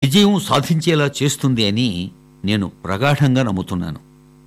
విజయం సాధించేలా చేస్తుంది అని నేను ప్రగాఢంగా నమ్ముతున్నాను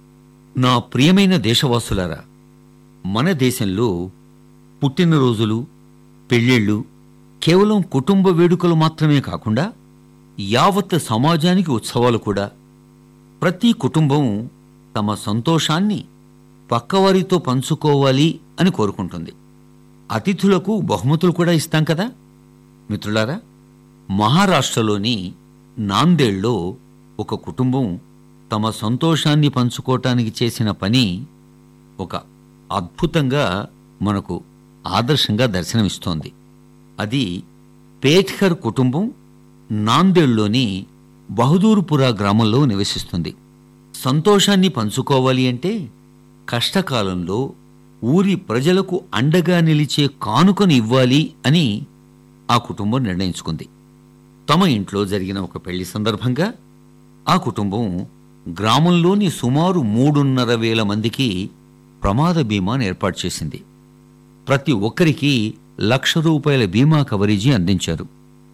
నా ప్రియమైన దేశవాసులారా మన దేశంలో పుట్టినరోజులు పెళ్ళిళ్ళు కేవలం కుటుంబ వేడుకలు మాత్రమే కాకుండా యావత్ సమాజానికి ఉత్సవాలు కూడా ప్రతి కుటుంబం తమ సంతోషాన్ని పక్కవారితో పంచుకోవాలి అని కోరుకుంటుంది అతిథులకు బహుమతులు కూడా ఇస్తాం కదా మిత్రులారా మహారాష్ట్రలోని నాందేడ్లో ఒక కుటుంబం తమ సంతోషాన్ని పంచుకోవటానికి చేసిన పని ఒక అద్భుతంగా మనకు ఆదర్శంగా దర్శనమిస్తోంది అది పేట్కర్ కుటుంబం నాందేడ్లోని బహదూర్పురా గ్రామంలో నివసిస్తుంది సంతోషాన్ని పంచుకోవాలి అంటే కష్టకాలంలో ఊరి ప్రజలకు అండగా నిలిచే కానుకను ఇవ్వాలి అని ఆ కుటుంబం నిర్ణయించుకుంది తమ ఇంట్లో జరిగిన ఒక పెళ్లి సందర్భంగా ఆ కుటుంబం గ్రామంలోని సుమారు మూడున్నర వేల మందికి ప్రమాద బీమాను ఏర్పాటు చేసింది ప్రతి ఒక్కరికి లక్ష రూపాయల బీమా కవరేజీ అందించారు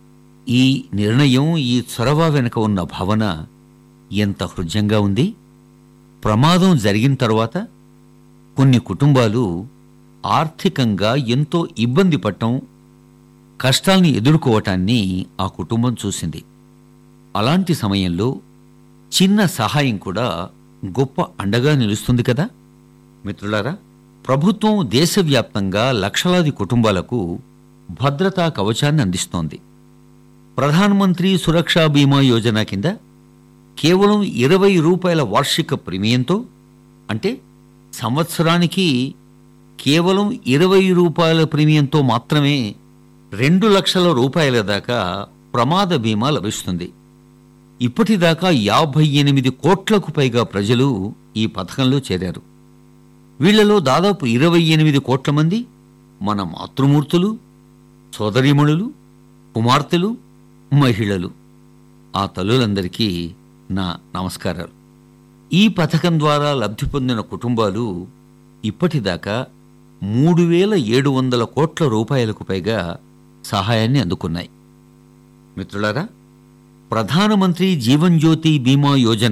ఈ నిర్ణయం ఈ చొరవ వెనుక ఉన్న భావన ఎంత హృద్యంగా ఉంది ప్రమాదం జరిగిన తర్వాత కొన్ని కుటుంబాలు ఆర్థికంగా ఎంతో ఇబ్బంది పడటం కష్టాల్ని ఎదుర్కోవటాన్ని ఆ కుటుంబం చూసింది అలాంటి సమయంలో చిన్న సహాయం కూడా గొప్ప అండగా నిలుస్తుంది కదా మిత్రులారా ప్రభుత్వం దేశవ్యాప్తంగా లక్షలాది కుటుంబాలకు భద్రతా కవచాన్ని అందిస్తోంది ప్రధానమంత్రి సురక్షా బీమా యోజన కింద కేవలం ఇరవై రూపాయల వార్షిక ప్రీమియంతో అంటే సంవత్సరానికి కేవలం ఇరవై రూపాయల ప్రీమియంతో మాత్రమే రెండు లక్షల రూపాయల దాకా ప్రమాద బీమా లభిస్తుంది ఇప్పటిదాకా యాభై ఎనిమిది కోట్లకు పైగా ప్రజలు ఈ పథకంలో చేరారు వీళ్లలో దాదాపు ఇరవై ఎనిమిది కోట్ల మంది మన మాతృమూర్తులు సోదరీమణులు కుమార్తెలు మహిళలు ఆ తల్లులందరికీ నా నమస్కారాలు ఈ పథకం ద్వారా లబ్ధి పొందిన కుటుంబాలు ఇప్పటిదాకా మూడు వేల ఏడు వందల కోట్ల రూపాయలకు పైగా సహాయాన్ని అందుకున్నాయి మిత్రులారా ప్రధానమంత్రి జీవన్ జ్యోతి బీమా యోజన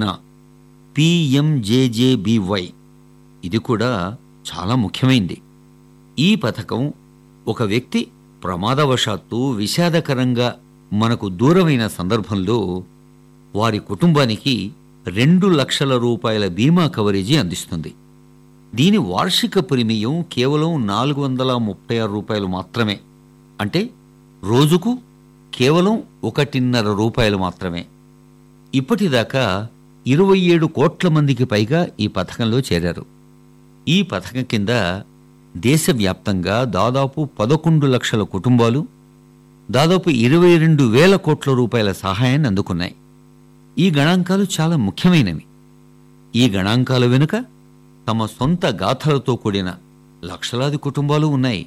పిఎంజేజేబీవై ఇది కూడా చాలా ముఖ్యమైంది ఈ పథకం ఒక వ్యక్తి ప్రమాదవశాత్తు విషాదకరంగా మనకు దూరమైన సందర్భంలో వారి కుటుంబానికి రెండు లక్షల రూపాయల బీమా కవరేజీ అందిస్తుంది దీని వార్షిక ప్రీమియం కేవలం నాలుగు వందల ముప్పై ఆరు రూపాయలు మాత్రమే అంటే రోజుకు కేవలం ఒకటిన్నర రూపాయలు మాత్రమే ఇప్పటిదాకా ఇరవై ఏడు కోట్ల మందికి పైగా ఈ పథకంలో చేరారు ఈ పథకం కింద దేశవ్యాప్తంగా దాదాపు పదకొండు లక్షల కుటుంబాలు దాదాపు ఇరవై రెండు వేల కోట్ల రూపాయల సహాయాన్ని అందుకున్నాయి ఈ గణాంకాలు చాలా ముఖ్యమైనవి ఈ గణాంకాల వెనుక తమ సొంత గాథలతో కూడిన లక్షలాది కుటుంబాలు ఉన్నాయి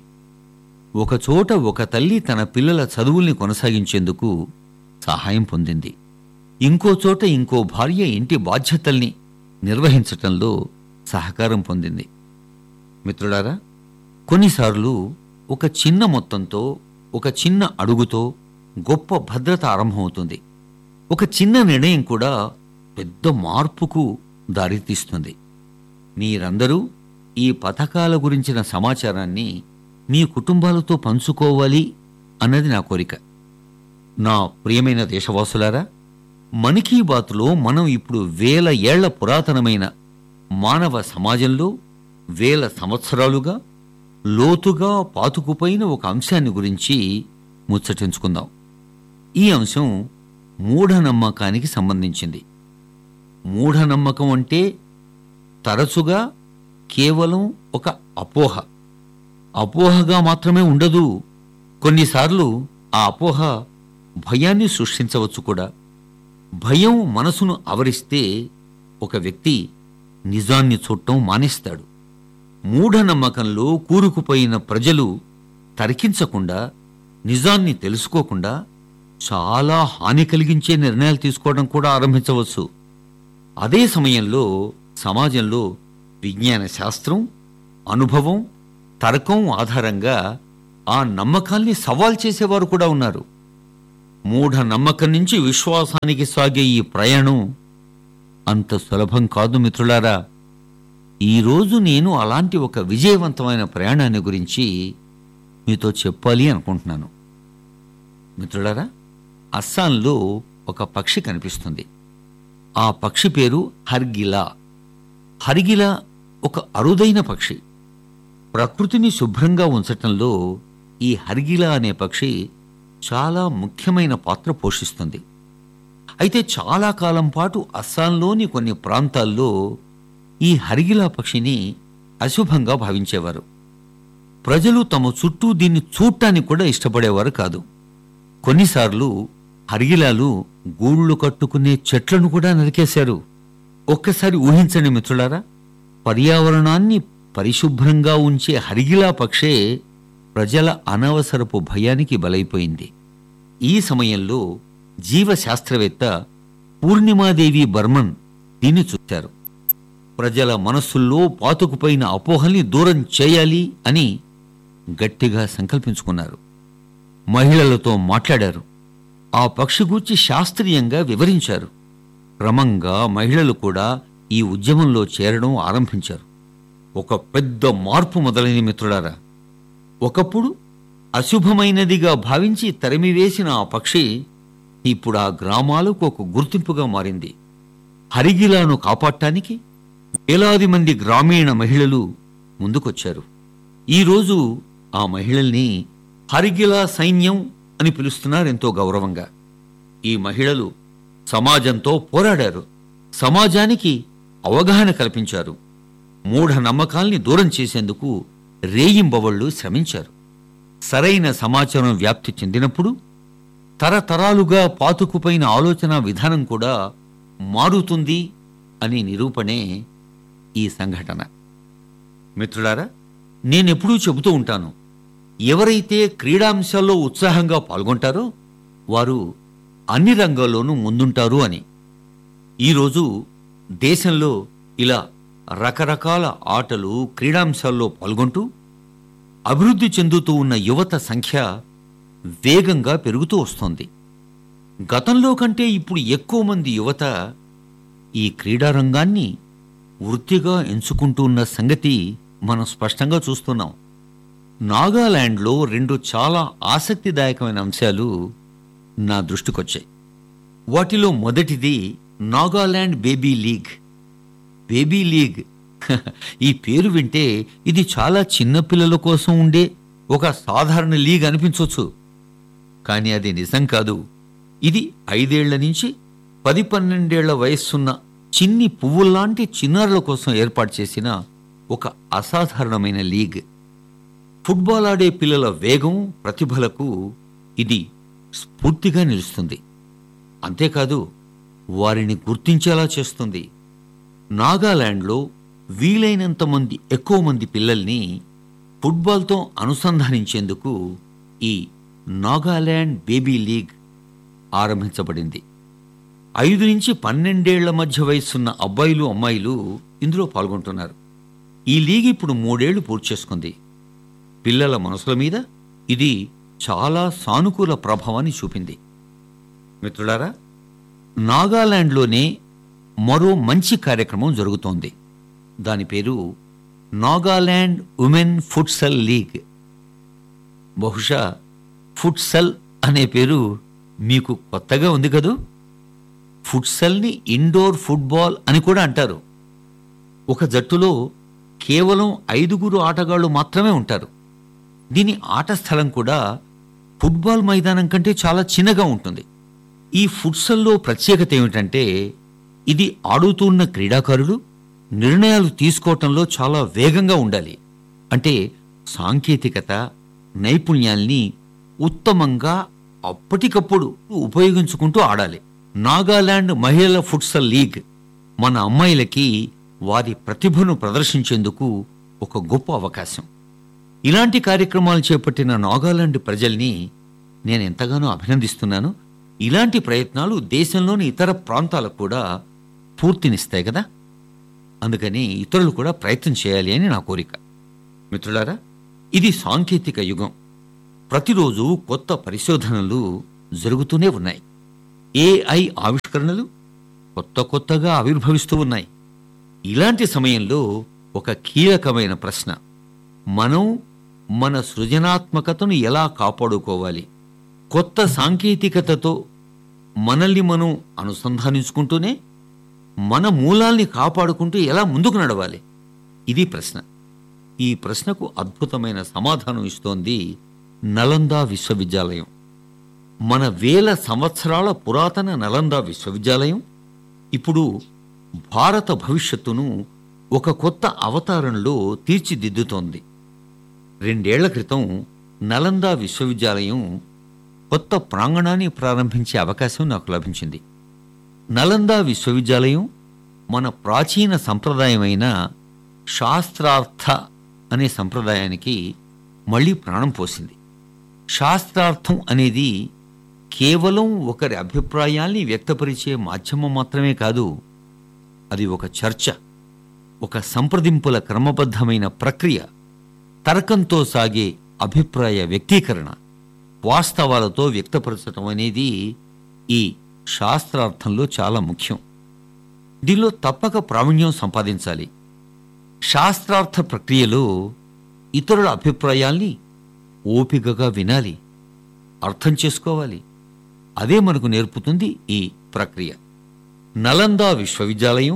ఒకచోట ఒక తల్లి తన పిల్లల చదువుల్ని కొనసాగించేందుకు సహాయం పొందింది ఇంకో చోట ఇంకో భార్య ఇంటి బాధ్యతల్ని నిర్వహించటంలో సహకారం పొందింది మిత్రులారా కొన్నిసార్లు ఒక చిన్న మొత్తంతో ఒక చిన్న అడుగుతో గొప్ప భద్రత ఆరంభమవుతుంది ఒక చిన్న నిర్ణయం కూడా పెద్ద మార్పుకు దారితీస్తుంది మీరందరూ ఈ పథకాల గురించిన సమాచారాన్ని మీ కుటుంబాలతో పంచుకోవాలి అన్నది నా కోరిక నా ప్రియమైన దేశవాసులారా మన్ కీ బాత్లో మనం ఇప్పుడు వేల ఏళ్ల పురాతనమైన మానవ సమాజంలో వేల సంవత్సరాలుగా లోతుగా పాతుకుపోయిన ఒక అంశాన్ని గురించి ముచ్చటించుకుందాం ఈ అంశం మూఢనమ్మకానికి సంబంధించింది మూఢనమ్మకం అంటే తరచుగా కేవలం ఒక అపోహ అపోహగా మాత్రమే ఉండదు కొన్నిసార్లు ఆ అపోహ భయాన్ని సృష్టించవచ్చు కూడా భయం మనసును ఆవరిస్తే ఒక వ్యక్తి నిజాన్ని చూడటం మానేస్తాడు మూఢనమ్మకంలో కూరుకుపోయిన ప్రజలు తర్కించకుండా నిజాన్ని తెలుసుకోకుండా చాలా హాని కలిగించే నిర్ణయాలు తీసుకోవడం కూడా ఆరంభించవచ్చు అదే సమయంలో సమాజంలో విజ్ఞాన శాస్త్రం అనుభవం తర్కం ఆధారంగా ఆ నమ్మకాల్ని సవాల్ చేసేవారు కూడా ఉన్నారు మూఢ నమ్మకం నుంచి విశ్వాసానికి సాగే ఈ ప్రయాణం అంత సులభం కాదు మిత్రులారా ఈరోజు నేను అలాంటి ఒక విజయవంతమైన ప్రయాణాన్ని గురించి మీతో చెప్పాలి అనుకుంటున్నాను మిత్రులారా అస్సాంలో ఒక పక్షి కనిపిస్తుంది ఆ పక్షి పేరు హర్గిలా హరిగిలా ఒక అరుదైన పక్షి ప్రకృతిని శుభ్రంగా ఉంచటంలో ఈ హరిగిలా అనే పక్షి చాలా ముఖ్యమైన పాత్ర పోషిస్తుంది అయితే చాలా కాలం పాటు అస్సాంలోని కొన్ని ప్రాంతాల్లో ఈ హరిగిలా పక్షిని అశుభంగా భావించేవారు ప్రజలు తమ చుట్టూ దీన్ని చూడటానికి కూడా ఇష్టపడేవారు కాదు కొన్నిసార్లు హరిగిలాలు గూళ్ళు కట్టుకునే చెట్లను కూడా నరికేశారు ఒక్కసారి ఊహించండి మిత్రులారా పర్యావరణాన్ని పరిశుభ్రంగా ఉంచే హరిగిలా పక్షే ప్రజల అనవసరపు భయానికి బలైపోయింది ఈ సమయంలో జీవశాస్త్రవేత్త పూర్ణిమాదేవి బర్మన్ దీన్ని చూశారు ప్రజల మనస్సుల్లో పాతుకుపోయిన అపోహల్ని దూరం చేయాలి అని గట్టిగా సంకల్పించుకున్నారు మహిళలతో మాట్లాడారు ఆ పక్షి గూర్చి శాస్త్రీయంగా వివరించారు క్రమంగా మహిళలు కూడా ఈ ఉద్యమంలో చేరడం ఆరంభించారు ఒక పెద్ద మార్పు మొదలైన మిత్రులారా ఒకప్పుడు అశుభమైనదిగా భావించి తరిమివేసిన ఆ పక్షి ఇప్పుడు ఆ గ్రామాలకు ఒక గుర్తింపుగా మారింది హరిగిలాను కాపాడటానికి వేలాది మంది గ్రామీణ మహిళలు ముందుకొచ్చారు ఈరోజు ఆ మహిళల్ని హరిగిలా సైన్యం అని పిలుస్తున్నారు ఎంతో గౌరవంగా ఈ మహిళలు సమాజంతో పోరాడారు సమాజానికి అవగాహన కల్పించారు మూఢ నమ్మకాల్ని దూరం చేసేందుకు రేయింబవళ్లు శ్రమించారు సరైన సమాచారం వ్యాప్తి చెందినప్పుడు తరతరాలుగా పాతుకుపోయిన ఆలోచన విధానం కూడా మారుతుంది అని నిరూపణే ఈ సంఘటన మిత్రులారా నేనెప్పుడూ చెబుతూ ఉంటాను ఎవరైతే క్రీడాంశాల్లో ఉత్సాహంగా పాల్గొంటారో వారు అన్ని రంగాల్లోనూ ముందుంటారు అని ఈరోజు దేశంలో ఇలా రకరకాల ఆటలు క్రీడాంశాల్లో పాల్గొంటూ అభివృద్ధి చెందుతూ ఉన్న యువత సంఖ్య వేగంగా పెరుగుతూ వస్తోంది గతంలో కంటే ఇప్పుడు ఎక్కువ మంది యువత ఈ క్రీడారంగాన్ని వృత్తిగా ఎంచుకుంటూ ఉన్న సంగతి మనం స్పష్టంగా చూస్తున్నాం నాగాలాండ్లో రెండు చాలా ఆసక్తిదాయకమైన అంశాలు నా దృష్టికొచ్చాయి వాటిలో మొదటిది Nagaland baby league baby league ఈ పేరు వింటే ఇది చాలా చిన్న పిల్లల కోసం ఉండే ఒక సాధారణ లీగ్ అనిపించవచ్చు కానీ అది నిజం కాదు ఇది ఐదేళ్ల నుంచి పది పన్నెండేళ్ల వయస్సున్న చిన్ని పువ్వుల్లాంటి చిన్నారుల కోసం ఏర్పాటు చేసిన ఒక అసాధారణమైన లీగ్ ఫుట్బాల్ ఆడే పిల్లల వేగం ప్రతిభలకు ఇది స్ఫూర్తిగా నిలుస్తుంది అంతేకాదు వారిని గుర్తించేలా చేస్తుంది నాగాలాండ్లో వీలైనంత మంది ఎక్కువ మంది పిల్లల్ని ఫుట్బాల్తో అనుసంధానించేందుకు ఈ నాగాలాండ్ బేబీ లీగ్ ఆరంభించబడింది ఐదు నుంచి పన్నెండేళ్ల మధ్య వయసున్న అబ్బాయిలు అమ్మాయిలు ఇందులో పాల్గొంటున్నారు ఈ లీగ్ ఇప్పుడు మూడేళ్లు పూర్తి చేసుకుంది పిల్లల మనసుల మీద ఇది చాలా సానుకూల ప్రభావాన్ని చూపింది మిత్రులారా నాగాలాండ్లోనే మరో మంచి కార్యక్రమం జరుగుతోంది దాని పేరు నాగాలాండ్ ఉమెన్ ఫుట్సల్ లీగ్ బహుశా ఫుట్సల్ అనే పేరు మీకు కొత్తగా ఉంది కదూ ఫుట్సల్ని ఇండోర్ ఫుట్బాల్ అని కూడా అంటారు ఒక జట్టులో కేవలం ఐదుగురు ఆటగాళ్లు మాత్రమే ఉంటారు దీని ఆట స్థలం కూడా ఫుట్బాల్ మైదానం కంటే చాలా చిన్నగా ఉంటుంది ఈ ఫుట్సల్లో ప్రత్యేకత ఏమిటంటే ఇది ఆడుతున్న క్రీడాకారులు నిర్ణయాలు తీసుకోవటంలో చాలా వేగంగా ఉండాలి అంటే సాంకేతికత నైపుణ్యాల్ని ఉత్తమంగా అప్పటికప్పుడు ఉపయోగించుకుంటూ ఆడాలి నాగాలాండ్ మహిళల ఫుట్సల్ లీగ్ మన అమ్మాయిలకి వారి ప్రతిభను ప్రదర్శించేందుకు ఒక గొప్ప అవకాశం ఇలాంటి కార్యక్రమాలు చేపట్టిన నాగాలాండ్ ప్రజల్ని నేను ఎంతగానో అభినందిస్తున్నాను ఇలాంటి ప్రయత్నాలు దేశంలోని ఇతర ప్రాంతాలకు కూడా పూర్తినిస్తాయి కదా అందుకని ఇతరులు కూడా ప్రయత్నం చేయాలి అని నా కోరిక మిత్రులారా ఇది సాంకేతిక యుగం ప్రతిరోజు కొత్త పరిశోధనలు జరుగుతూనే ఉన్నాయి ఏఐ ఆవిష్కరణలు కొత్త కొత్తగా ఆవిర్భవిస్తూ ఉన్నాయి ఇలాంటి సమయంలో ఒక కీలకమైన ప్రశ్న మనం మన సృజనాత్మకతను ఎలా కాపాడుకోవాలి కొత్త సాంకేతికతతో మనల్ని మనం అనుసంధానించుకుంటూనే మన మూలాల్ని కాపాడుకుంటూ ఎలా ముందుకు నడవాలి ఇది ప్రశ్న ఈ ప్రశ్నకు అద్భుతమైన సమాధానం ఇస్తోంది నలందా విశ్వవిద్యాలయం మన వేల సంవత్సరాల పురాతన నలందా విశ్వవిద్యాలయం ఇప్పుడు భారత భవిష్యత్తును ఒక కొత్త అవతారంలో తీర్చిదిద్దుతోంది రెండేళ్ల క్రితం నలందా విశ్వవిద్యాలయం కొత్త ప్రాంగణాన్ని ప్రారంభించే అవకాశం నాకు లభించింది నలందా విశ్వవిద్యాలయం మన ప్రాచీన సంప్రదాయమైన శాస్త్రార్థ అనే సంప్రదాయానికి మళ్ళీ ప్రాణం పోసింది శాస్త్రార్థం అనేది కేవలం ఒకరి అభిప్రాయాల్ని వ్యక్తపరిచే మాధ్యమం మాత్రమే కాదు అది ఒక చర్చ ఒక సంప్రదింపుల క్రమబద్ధమైన ప్రక్రియ తర్కంతో సాగే అభిప్రాయ వ్యక్తీకరణ వాస్తవాలతో వ్యక్తపరచటం అనేది ఈ శాస్త్రార్థంలో చాలా ముఖ్యం దీనిలో తప్పక ప్రావీణ్యం సంపాదించాలి శాస్త్రార్థ ప్రక్రియలో ఇతరుల అభిప్రాయాల్ని ఓపికగా వినాలి అర్థం చేసుకోవాలి అదే మనకు నేర్పుతుంది ఈ ప్రక్రియ నలందా విశ్వవిద్యాలయం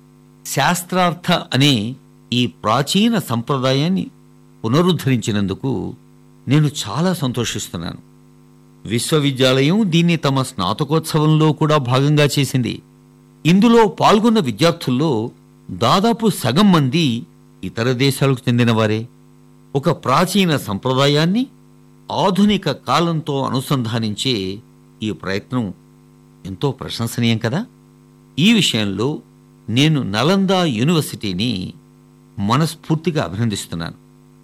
శాస్త్రార్థ అనే ఈ ప్రాచీన సంప్రదాయాన్ని పునరుద్ధరించినందుకు నేను చాలా సంతోషిస్తున్నాను విశ్వవిద్యాలయం దీన్ని తమ స్నాతకోత్సవంలో కూడా భాగంగా చేసింది ఇందులో పాల్గొన్న విద్యార్థుల్లో దాదాపు సగం మంది ఇతర దేశాలకు చెందినవారే ఒక ప్రాచీన సంప్రదాయాన్ని ఆధునిక కాలంతో అనుసంధానించే ఈ ప్రయత్నం ఎంతో ప్రశంసనీయం కదా ఈ విషయంలో నేను నలందా యూనివర్సిటీని మనస్ఫూర్తిగా అభినందిస్తున్నాను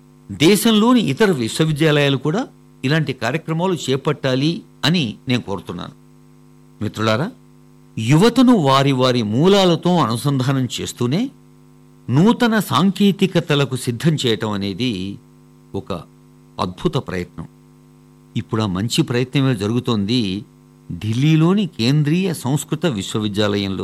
దేశంలోని ఇతర విశ్వవిద్యాలయాలు కూడా ఇలాంటి కార్యక్రమాలు చేపట్టాలి అని నేను కోరుతున్నాను మిత్రులారా యువతను వారి వారి మూలాలతో అనుసంధానం చేస్తూనే నూతన సాంకేతికతలకు సిద్ధం చేయటం అనేది ఒక అద్భుత ప్రయత్నం ఇప్పుడు ఆ మంచి ప్రయత్నమే జరుగుతోంది ఢిల్లీలోని కేంద్రీయ సంస్కృత విశ్వవిద్యాలయంలో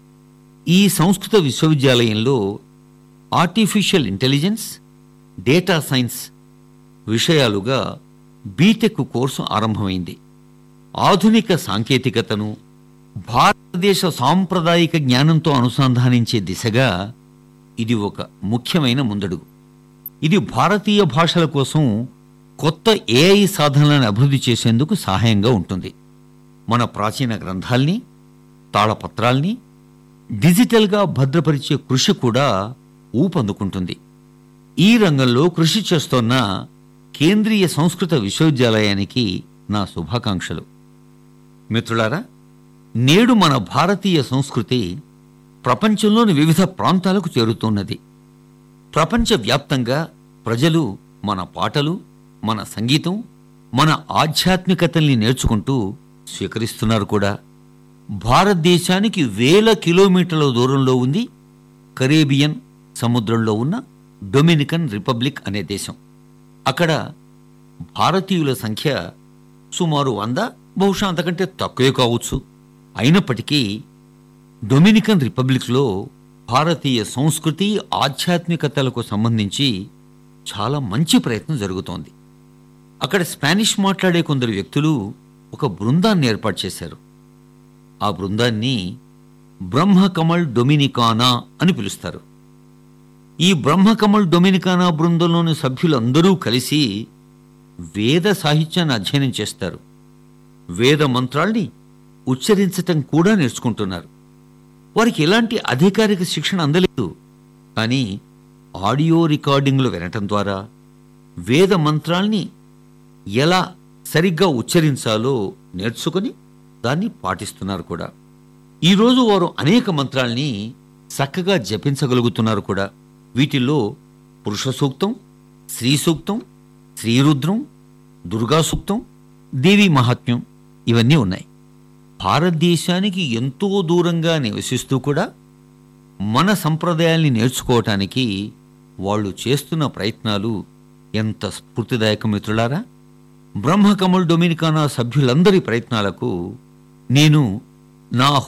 ఈ సంస్కృత విశ్వవిద్యాలయంలో ఆర్టిఫిషియల్ ఇంటెలిజెన్స్ డేటా సైన్స్ విషయాలుగా బీటెక్ కోర్సు ఆరంభమైంది ఆధునిక సాంకేతికతను భారతదేశ సాంప్రదాయిక జ్ఞానంతో అనుసంధానించే దిశగా ఇది ఒక ముఖ్యమైన ముందడుగు ఇది భారతీయ భాషల కోసం కొత్త ఏఐ సాధనలను అభివృద్ధి చేసేందుకు సహాయంగా ఉంటుంది మన ప్రాచీన గ్రంథాల్ని తాళపత్రాల్ని డిజిటల్గా భద్రపరిచే కృషి కూడా ఊపందుకుంటుంది ఈ రంగంలో కృషి చేస్తోన్న కేంద్రీయ సంస్కృత విశ్వవిద్యాలయానికి నా శుభాకాంక్షలు మిత్రులారా నేడు మన భారతీయ సంస్కృతి ప్రపంచంలోని వివిధ ప్రాంతాలకు చేరుతున్నది ప్రపంచవ్యాప్తంగా ప్రజలు మన పాటలు మన సంగీతం మన ఆధ్యాత్మికతల్ని నేర్చుకుంటూ స్వీకరిస్తున్నారు కూడా భారతదేశానికి వేల కిలోమీటర్ల దూరంలో ఉంది కరేబియన్ సముద్రంలో ఉన్న డొమినికన్ రిపబ్లిక్ అనే దేశం అక్కడ భారతీయుల సంఖ్య సుమారు వంద బహుశా అంతకంటే తక్కువే కావచ్చు అయినప్పటికీ డొమినికన్ రిపబ్లిక్లో భారతీయ సంస్కృతి ఆధ్యాత్మికతలకు సంబంధించి చాలా మంచి ప్రయత్నం జరుగుతోంది అక్కడ స్పానిష్ మాట్లాడే కొందరు వ్యక్తులు ఒక బృందాన్ని ఏర్పాటు చేశారు ఆ బృందాన్ని బ్రహ్మకమల్ డొమినికానా అని పిలుస్తారు ఈ బ్రహ్మకమల్ డొమినికానా బృందంలోని సభ్యులందరూ కలిసి వేద సాహిత్యాన్ని అధ్యయనం చేస్తారు వేద మంత్రాల్ని ఉచ్చరించటం కూడా నేర్చుకుంటున్నారు వారికి ఎలాంటి అధికారిక శిక్షణ అందలేదు కానీ ఆడియో రికార్డింగ్లు వినటం ద్వారా వేద మంత్రాల్ని ఎలా సరిగ్గా ఉచ్చరించాలో నేర్చుకుని దాన్ని పాటిస్తున్నారు కూడా ఈరోజు వారు అనేక మంత్రాల్ని చక్కగా జపించగలుగుతున్నారు కూడా వీటిల్లో పురుష సూక్తం స్త్రీ సూక్తం శ్రీరుద్రం దుర్గా సూక్తం దేవి మహాత్మ్యం ఇవన్నీ ఉన్నాయి భారతదేశానికి ఎంతో దూరంగా నివసిస్తూ కూడా మన సంప్రదాయాల్ని నేర్చుకోవటానికి వాళ్ళు చేస్తున్న ప్రయత్నాలు ఎంత స్ఫూర్తిదాయక మిత్రులారా బ్రహ్మకమల్ డొమినికానా సభ్యులందరి ప్రయత్నాలకు నేను నా